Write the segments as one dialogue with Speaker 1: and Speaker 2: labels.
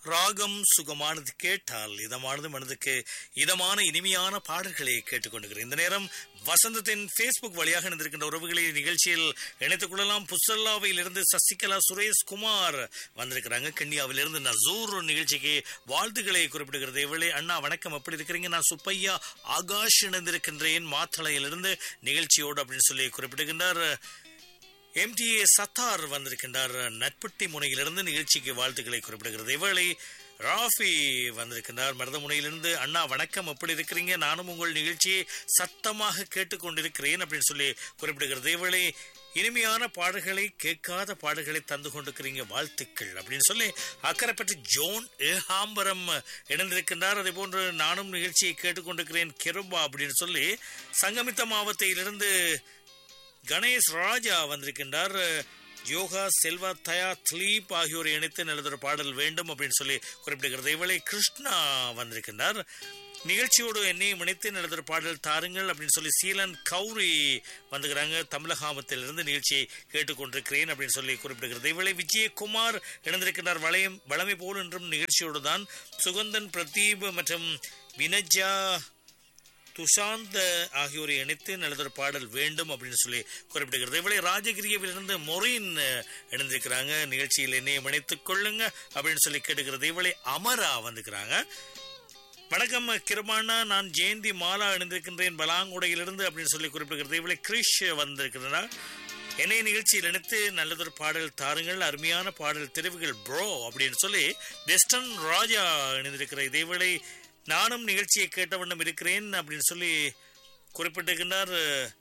Speaker 1: ராகம் சுகமானது கேட்டால் இதமானது மனதுக்கு இதமான இனிமையான பாடல்களை கேட்டுக்கொண்டிருக்கிறேன் இந்த நேரம் வசந்தத்தின் ஃபேஸ்புக் வழியாக இணைந்திருக்கின்ற உறவுகளை நிகழ்ச்சியில் இணைத்துக் கொள்ளலாம் புசல்லாவில் இருந்து சசிகலா சுரேஷ் குமார் வந்திருக்கிறாங்க கன்னியாவில் இருந்து நசூர் நிகழ்ச்சிக்கு வாழ்த்துக்களை குறிப்பிடுகிறது இவளே அண்ணா வணக்கம் எப்படி இருக்கிறீங்க நான் சுப்பையா ஆகாஷ் இணைந்திருக்கின்றேன் மாத்தளையிலிருந்து நிகழ்ச்சியோடு அப்படின்னு சொல்லி குறிப்பிடுகின்றார் எம்டிஏ சத்தார் வந்திருக்கின்றார் நட்பட்டி முனையிலிருந்து நிகழ்ச்சிக்கு வாழ்த்துக்களை குறிப்பிடுகிறது இவளை ராஃபி வந்திருக்கின்றார் மருதமுனையிலிருந்து அண்ணா வணக்கம் எப்படி இருக்கிறீங்க நானும் உங்கள் நிகழ்ச்சியை சத்தமாக கேட்டுக்கொண்டிருக்கிறேன் அப்படின்னு சொல்லி குறிப்பிடுகிறது இவளை இனிமையான பாடல்களை கேட்காத பாடல்களை தந்து கொண்டிருக்கிறீங்க வாழ்த்துக்கள் அப்படின்னு சொல்லி அக்கறைப்பட்டு ஜோன் ஏகாம்பரம் இணைந்திருக்கின்றார் அதே போன்று நானும் நிகழ்ச்சியை கேட்டுக்கொண்டிருக்கிறேன் கிருபா அப்படின்னு சொல்லி சங்கமித்த மாவட்டத்திலிருந்து கணேஷ் ராஜா வந்திருக்கின்றார் யோகா செல்வா தயா த்லீப் ஆகியோரை இணைத்து நல்லதொரு பாடல் வேண்டும் அப்படின்னு சொல்லி குறிப்பிடுகிறது இவளை கிருஷ்ணா வந்திருக்கின்றார் நிகழ்ச்சியோடு என்னையும் இணைத்து நல்லதொரு பாடல் தாருங்கள் அப்படின்னு சொல்லி சீலன் கௌரி வந்துக்கிறாங்க தமிழகாமத்திலிருந்து நிகழ்ச்சியை கேட்டுக்கொண்டிருக்கிறேன் அப்படின்னு சொல்லி குறிப்பிடுகிறது இவளை விஜயகுமார் இணைந்திருக்கின்றார் வளையம் வளமை போல் என்றும் நிகழ்ச்சியோடு தான் சுகந்தன் பிரதீப் மற்றும் வினஜா துஷாந்த் ஆகியோரை இணைத்து நல்லதொரு பாடல் வேண்டும் அப்படின்னு சொல்லி குறிப்பிடுகிறது இவளை ராஜகிரியவிலிருந்து மொரின் இணைந்திருக்கிறாங்க நிகழ்ச்சியில் என்னையும் இணைத்துக் கொள்ளுங்க அப்படின்னு சொல்லி கேட்டுக்கிறது இவளை அமரா வந்துக்கிறாங்க வணக்கம் கிருமானா நான் ஜெயந்தி மாலா இணைந்திருக்கின்றேன் பலாங்குடையிலிருந்து அப்படின்னு சொல்லி குறிப்பிடுகிறது இவளை கிரிஷ் வந்திருக்கிறதா என்னை நிகழ்ச்சியில் இணைத்து நல்லதொரு பாடல் தாருங்கள் அருமையான பாடல் தெரிவுகள் ப்ரோ அப்படின்னு சொல்லி வெஸ்டர்ன் ராஜா இணைந்திருக்கிற இதேவேளை நானும் நிகழ்ச்சியை கேட்ட வண்ணம் இருக்கிறேன் அப்படின்னு சொல்லி குறிப்பிட்டிருக்கின்றார்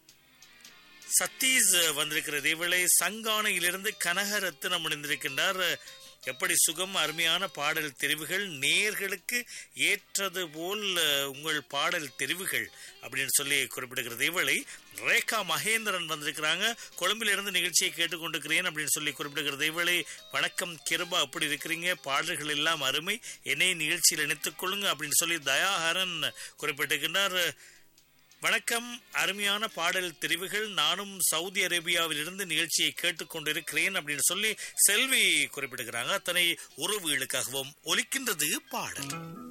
Speaker 1: சத்தீஷ் வந்திருக்கிறது இவளை சங்கானையிலிருந்து கனகரத்னம் இணைந்திருக்கின்றார் எப்படி சுகம் அருமையான பாடல் தெரிவுகள் நேர்களுக்கு ஏற்றது போல் உங்கள் பாடல் தெரிவுகள் அப்படின்னு சொல்லி குறிப்பிடுகிறது இவளை ரேகா மகேந்திரன் வந்திருக்கிறாங்க கொழும்பிலிருந்து நிகழ்ச்சியை கேட்டுக்கொண்டிருக்கிறேன் அப்படின்னு சொல்லி குறிப்பிடுகிறது இவளை வணக்கம் கிருபா அப்படி இருக்கிறீங்க பாடல்கள் எல்லாம் அருமை என்னை நிகழ்ச்சியில் இணைத்துக் கொள்ளுங்க அப்படின்னு சொல்லி தயாஹரன் குறிப்பிட்டிருக்கின்றார் வணக்கம் அருமையான பாடல் தெரிவுகள் நானும் சவுதி அரேபியாவிலிருந்து நிகழ்ச்சியை கேட்டுக்கொண்டிருக்கிறேன் அப்படின்னு சொல்லி செல்வி குறிப்பிடுகிறாங்க அத்தனை உறவுகளுக்காகவும் ஒலிக்கின்றது பாடல்